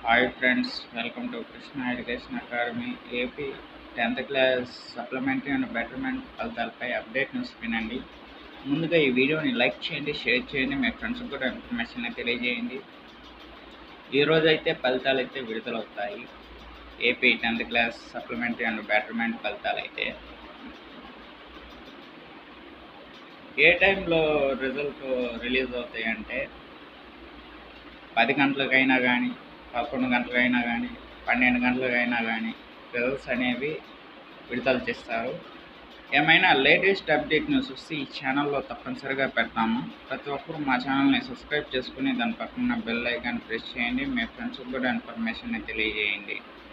hi friends welcome to Krishna education academy AP tenth class supplementary and betterment ఫలితాలపై update news వినండి ముందుగా ఈ వీడియోని లైక్ చేయండి షేర్ చేయండి మీ ఫ్రెండ్స్కి కూడా ఇన్ఫర్మేషన్ తెలియజేయండి ఈరోజు అయితే ఫలితాలు అయితే విడుదలవుతాయి AP tenth class supplementary and betterment ఫలితాలు అయితే ఏ టైంలో రిజల్ట్ రిలీజ్ అవుతాయి అంటే పది గంటలకైనా కానీ పదకొండు గంటలకైనా కానీ పన్నెండు గంటలకైనా కానీ రిజల్ట్స్ అనేవి విడుదల చేస్తారు ఏమైనా లేటెస్ట్ అప్డేట్ న్యూస్ వస్తే ఈ ఛానల్లో తప్పనిసరిగా పెడతాము ప్రతి ఒక్కరు మా ఛానల్ని సబ్స్క్రైబ్ చేసుకుని దాని పక్కన బెల్ ఐకాన్ ప్రెస్ చేయండి మీ ఫ్రెండ్స్కి కూడా ఇన్ఫర్మేషన్ తెలియజేయండి